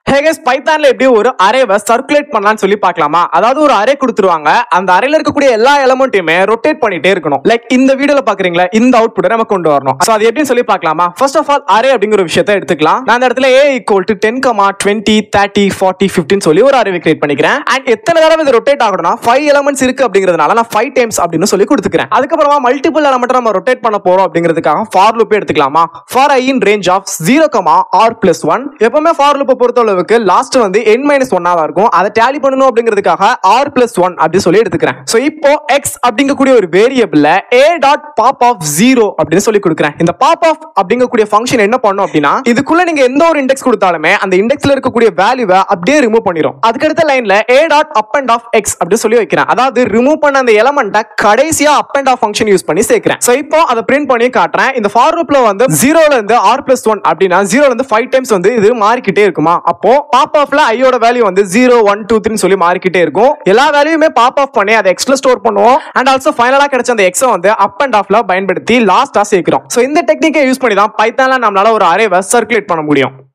ஹேகஸ் பைத்தான்ல எப்படி ஒரு அரேவை சர்க்குலேட் பண்ணலாம்னு சொல்லி பார்க்கலாமா அதாவது ஒரு அரே கொடுத்துருவாங்க அந்த அரேல இருக்கக்கூடிய எல்லா எலமெண்ட்டையுமே ரொட்டேட் பண்ணிட்டே இருக்கணும் லைக் இந்த வீடியோல பாக்குறீங்களா இந்த அவுட்புட்டை நம்ம கொண்டு வரணும் சோ அது எப்படின்னு சொல்லி பார்க்கலாமா ஃபர்ஸ்ட் ஆஃப் ஆல் அரே அப்படிங்கிற ஒரு விஷயத்தை எடுத்துக்கலாம் நான் அந்த இடத்துல A equal to ten comma twenty thirty forty fifty சொல்லி ஒரு அரே கிரியேட் பண்ணிக்கிறேன் அண்ட் எத்தனை தடவை இது ரொட்டேட் ஆகணும்னா ஃபைவ் எலமெண்ட்ஸ் இருக்கு அப்படிங்கிறதுனால நான் ஃபைவ் டைம்ஸ் அப்படின்னு சொல்லி கொடுத்துக்கிறேன் அதுக்கப்புறமா மல்டிபிள் எலமெண்ட் நம்ம ரொட்டேட் பண்ண போறோம் அப்படிங்கிறதுக்காக ஃபார் லூப் எடுத்துக்கலாமா for I in range of zero comma R plus one எப்பவுமே ஃபார் லூப்பை பொறுத்த அளவுக்கு லாஸ்ட் வந்து என் மைனஸ் ஒன்னா தான் இருக்கும் அதை டேலி பண்ணணும் அப்படிங்கிறதுக்காக ஆர் பிளஸ் ஒன் அப்படி சொல்லி எடுத்துக்கிறேன் ஸோ இப்போ எக்ஸ் அப்படிங்கக்கூடிய ஒரு வேரியபிள்ல A dot pop of zero அப்படின்னு சொல்லி கொடுக்குறேன் இந்த பாப் ஆஃப் அப்படிங்கக்கூடிய ஃபங்க்ஷன் என்ன பண்ணும் அப்படின்னா இதுக்குள்ள நீங்க எந்த ஒரு இண்டெக்ஸ் கொடுத்தாலுமே அந்த இண்டெக்ஸ்ல இருக்கக்கூடிய வேல்யூவை அப்படியே ரிமூவ் பண்ணிரும் அதுக்கடுத்த லைன்ல A dot append of X அப்படி சொல்லி வைக்கிறேன் அதாவது ரிமூவ் பண்ண அந்த எலமெண்ட்டை கடைசியா append of function use பண்ணி சேர்க்கிறேன் ஸோ இப்போ அதை பிரிண்ட் பண்ணி காட்டுறேன் இந்த ஃபார் லூப்ல வந்து ஜீரோல இருந்து ஆர் பிளஸ் ஒன் அப்படின்னா ஜீரோல இருந்து ஃபைவ் டைம்ஸ் வந்து இது மாறிக்கிட்டே இருக்குமா அப்போ பாப் ஆஃப்ல ஐயோட வேல்யூ வந்து ஜீரோ ஒன் டூ த்ரீ சொல்லி மாறிக்கிட்டே இருக்கும் எல்லா வேல்யூமே பாப் ஆஃப் பண்ணி அதை எக்ஸ்ல ஸ்டோர் பண்ணுவோம் அண்ட் ஆல்சோ ஃபைனலா கிடைச்ச அந்த எக்ஸை வந்து அப் அண்ட் ஆஃப்ல பயன்படுத்தி லாஸ்டா சேர்க்கிறோம் ஸோ இந்த டெக்னிக்கை யூஸ் பண்ணி தான் பைத்தான்ல நம்மளால ஒரு அரேவை சர்க்குலேட் பண்ண முடியும்